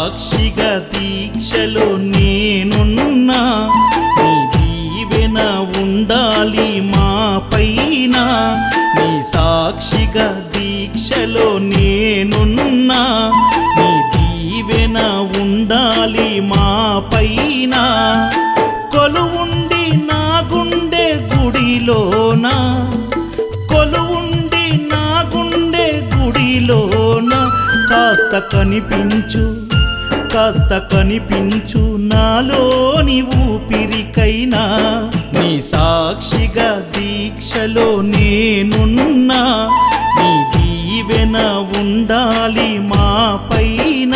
సాక్షిగా దీక్షలో నేనున్నా నీ దీవెన ఉండాలి మా పైన నీ సాక్షిగా దీక్షలో నేనున్నా నీ దీవెన ఉండాలి మా పైన కొలువుండి నా గుండె గుడిలోన కొలువుండి నా గుండె గుడిలోన కాస్త కనిపించు కాస్త కనిపించు నాలోని ఊపిరికైనా నీ సాక్షిగా దీక్షలో నేనున్నా నీ దీవెన ఉండాలి మా పైన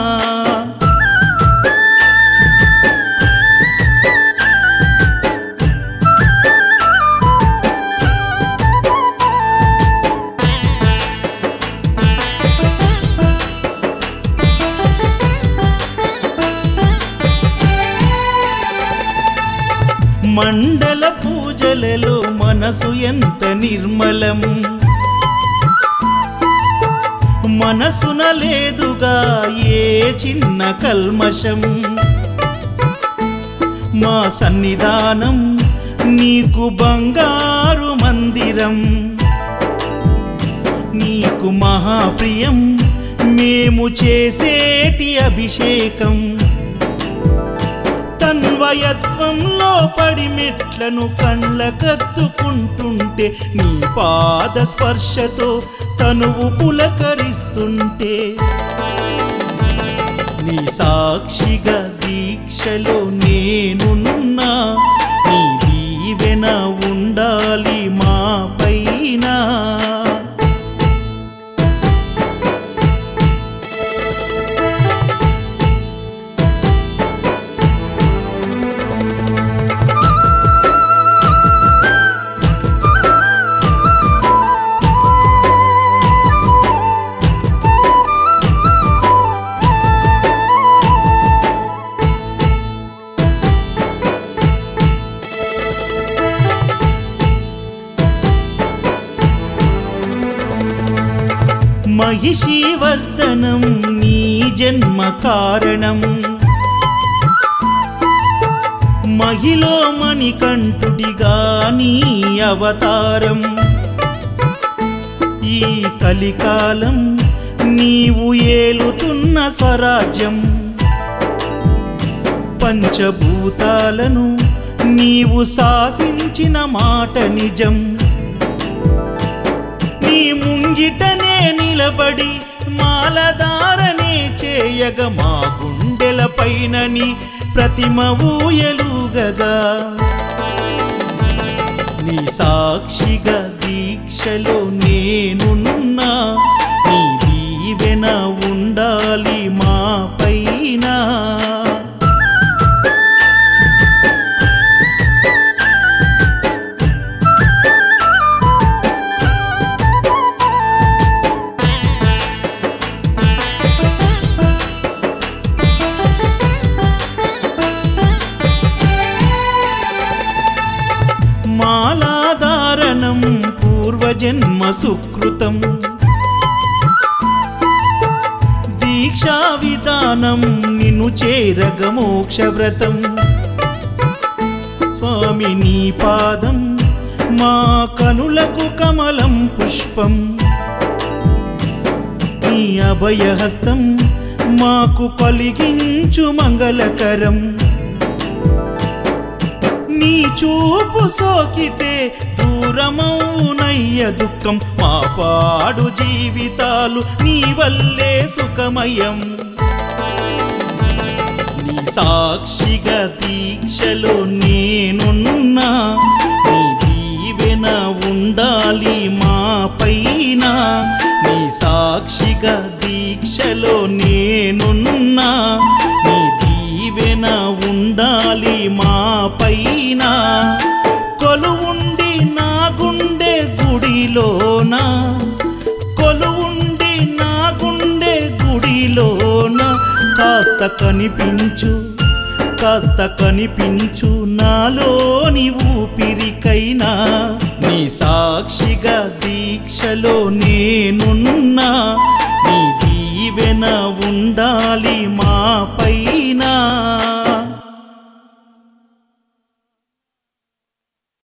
మండల పూజలలో మనసు ఎంత నిర్మలం మనసున లేదుగా ఏ చిన్న కల్మషం మా సన్నిధానం నీకు బంగారు మందిరం నీకు మహాప్రియం మేము చేసేటి అభిషేకం తన్వయత్వంలో పడి మెట్లను కళ్ళకత్తుకుంటుంటే నీ పాద స్పర్శతో తనువు పులకరిస్తుంటే నీ సాక్షిగా దీక్షలో నేనున్నా నీ దీవెన ఉండాలి మా పైన మహిషీవర్ధనం నీ జన్మ కారణం మహిలో మణికంఠుడిగా నీ అవతారం ఈ కలికాలం నీవు ఏలుతున్న స్వరాజ్యం పంచభూతాలను నీవు శాసించిన మాట నిజం నీ ముంగిటనే నిలబడి మాలధారనే చేయగ మా గుండెల పైన నీ ప్రతిమ ఊయలుగగా నీ సాక్షిగా దీక్షలో నేనున్నా నీ దీవెన ఉండాలి మా పైన మాలాధారణం పూర్వజన్మ సుకృతం దీక్షా విధానం నిన్ను చేరగ మోక్ష వ్రతం స్వామి నీ పాదం మా కనులకు కమలం పుష్పం నీ అభయహస్తం మాకు కలిగించు మంగళకరం నీ చూపు సోకితే దూరమౌనయ్య దుఃఖం మా పాడు జీవితాలు నీ వల్లే సుఖమయం నీ సాక్షిగా దీక్షలో నేనున్నా నీ దీవెన ఉండాలి మా పైన నీ సాక్షిగా దీక్షలో నేనున్నా నీ దీవెన ఉండాలి మా పైన కొలువుండి నా గుండె గుడిలోన కొలువుండి నా గుండె గుడిలోన కాస్త కనిపించు కాస్త కనిపించు నాలోని ఊపిరికైనా నీ సాక్షిగా దీక్షలో నేనున్నా నీ దీవెన ఉండాలి మా పైన